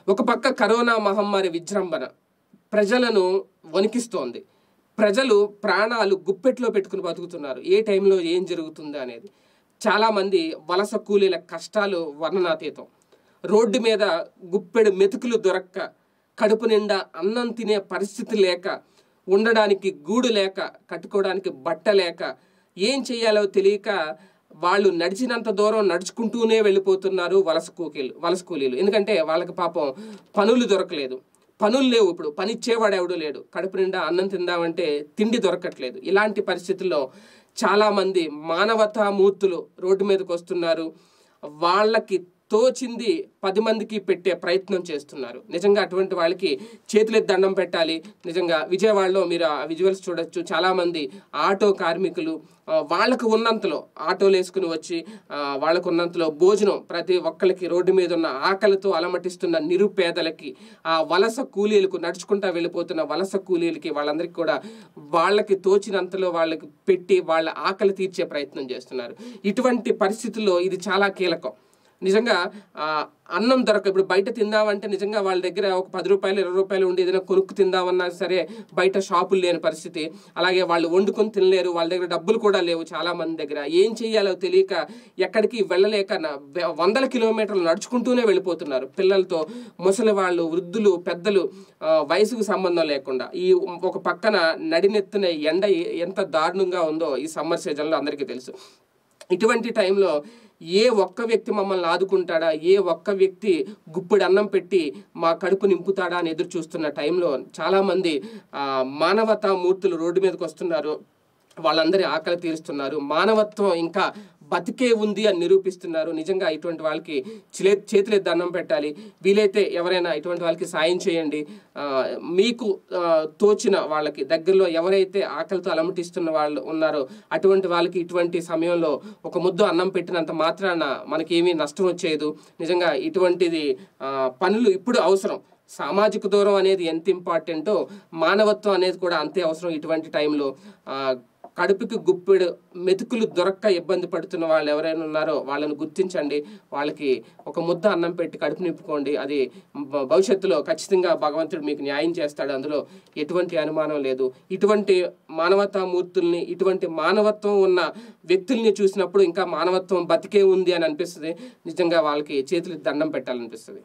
ఒక పక్క కరోనా మహమ్మారి విజృంభణ ప్రజలను వణికిస్తోంది ప్రజలు ప్రాణాలు గుప్పెట్లో పెట్టుకుని బతుకుతున్నారు ఏ టైంలో ఏం జరుగుతుందో అనేది చాలామంది వలస కూలీల కష్టాలు వర్ణనాతీతం రోడ్డు మీద గుప్పెడు మెతుకులు దొరక్క కడుపు నిండా అన్నం తినే పరిస్థితి లేక ఉండడానికి గూడు లేక కట్టుకోవడానికి బట్ట లేక ఏం చేయాలో తెలియక వాళ్ళు నడిచినంత దూరం నడుచుకుంటూనే వెళ్ళిపోతున్నారు వలస కూలీలు వలస కూలీలు ఎందుకంటే వాళ్ళకి పాపం పనులు దొరకలేదు పనులు లేవు ఇప్పుడు పని ఇచ్చేవాడు ఎవడూ లేడు కడుపు నిండా అన్నం తిందామంటే తిండి దొరకట్లేదు ఇలాంటి పరిస్థితుల్లో చాలామంది మానవతామూర్తులు రోడ్డు మీదకి వస్తున్నారు వాళ్ళకి తోచింది పది మందికి పెట్టే ప్రయత్నం చేస్తున్నారు నిజంగా అటువంటి వాళ్ళకి చేతులెత్తి దండం పెట్టాలి నిజంగా విజయవాడలో మీరు ఆ విజువల్స్ చూడొచ్చు చాలామంది ఆటో కార్మికులు ఆ, వాళ్ళకు ఉన్నంతలో ఆటోలు వేసుకుని వచ్చి ఆ, వాళ్ళకు ఉన్నంతలో భోజనం ప్రతి ఒక్కరికి రోడ్డు మీద ఉన్న ఆకలితో అలమటిస్తున్న నిరుపేదలకి ఆ వలస కూలీలకు నడుచుకుంటా వెళ్ళిపోతున్న వలస కూలీలకి వాళ్ళందరికీ కూడా వాళ్ళకి తోచినంతలో వాళ్ళకి పెట్టి వాళ్ళ ఆకలి తీర్చే ప్రయత్నం చేస్తున్నారు ఇటువంటి పరిస్థితుల్లో ఇది చాలా కీలకం నిజంగా ఆ, అన్నం దొరక ఇప్పుడు బయట తిందామంటే నిజంగా వాళ్ళ దగ్గర ఒక పది రూపాయలు ఇరవై రూపాయలు ఉండి ఏదైనా కొనుక్కు తిందామన్నా సరే బయట షాపులు లేని పరిస్థితి అలాగే వాళ్ళు వండుకొని తినలేరు వాళ్ళ దగ్గర డబ్బులు కూడా లేవు చాలా మంది దగ్గర ఏం చేయాలో తెలియక ఎక్కడికి వెళ్ళలేక నా- వె- వందల కిలోమీటర్లు నడుచుకుంటూనే వెళ్ళిపోతున్నారు పిల్లలతో ముసలి వాళ్ళు వృద్ధులు పెద్దలు ఆ, వయసుకు సంబంధం లేకుండా ఈ ఒక పక్కన నడినెత్తిన ఎండ ఏ- ఎంత దారుణంగా ఉందో ఈ సమ్మర్ సీజన్లో అందరికీ తెలుసు ఇటువంటి టైంలో ఏ ఒక్క వ్యక్తి మమ్మల్ని ఆదుకుంటాడా ఏ ఒక్క వ్యక్తి గుప్పెడు అన్నం పెట్టి మా కడుపు నింపుతాడా అని ఎదురు చూస్తున్న టైంలో చాలామంది ఆ, మానవతా మూర్తులు రోడ్డు మీదకి వస్తున్నారు వాళ్ళందరి ఆకలి తీరుస్తున్నారు మానవత్వం ఇంకా బతికే ఉంది అని నిరూపిస్తున్నారు నిజంగా ఇటువంటి వాళ్ళకి చిలే చేతులే దండం పెట్టాలి వీలైతే ఎవరైనా ఇటువంటి వాళ్ళకి సాయం చేయండి ఆ, మీకు ఆ, తోచిన వాళ్ళకి దగ్గరలో ఎవరైతే ఆకలితో అలమటిస్తున్న వాళ్ళు ఉన్నారో అటువంటి వాళ్ళకి ఇటువంటి సమయంలో ఒక ముద్దు అన్నం పెట్టినంత మాత్రాన మనకేమీ నష్టం వచ్చేది నిజంగా ఇటువంటిది ఆ, పనులు ఇప్పుడు అవసరం సామాజిక దూరం అనేది ఎంత ఇంపార్టెంటో మానవత్వం అనేది కూడా అంతే అవసరం ఇటువంటి టైంలో ఆ, కడుపుకి గుప్పెడు మెతుకులు దొరక్క ఇబ్బంది పడుతున్న వాళ్ళు ఎవరైనా ఉన్నారో వాళ్ళని గుర్తించండి వాళ్ళకి ఒక ముద్ద అన్నం పెట్టి కడుపు నింపుకోండి అది భ- భవిష్యత్తులో ఖచ్చితంగా భగవంతుడు మీకు న్యాయం చేస్తాడు అందులో ఎటువంటి అనుమానం లేదు ఇటువంటి మానవతామూర్తుల్ని ఇటువంటి మానవత్వం ఉన్న వ్యక్తుల్ని చూసినప్పుడు ఇంకా మానవత్వం బతికే ఉంది అని అనిపిస్తుంది నిజంగా వాళ్ళకి చేతులు దండం పెట్టాలనిపిస్తుంది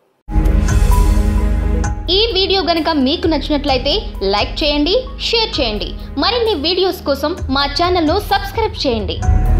ఈ వీడియో గనుక మీకు నచ్చినట్లయితే లైక్ చేయండి షేర్ చేయండి మరిన్ని వీడియోస్ కోసం మా ఛానల్ను సబ్స్క్రైబ్ చేయండి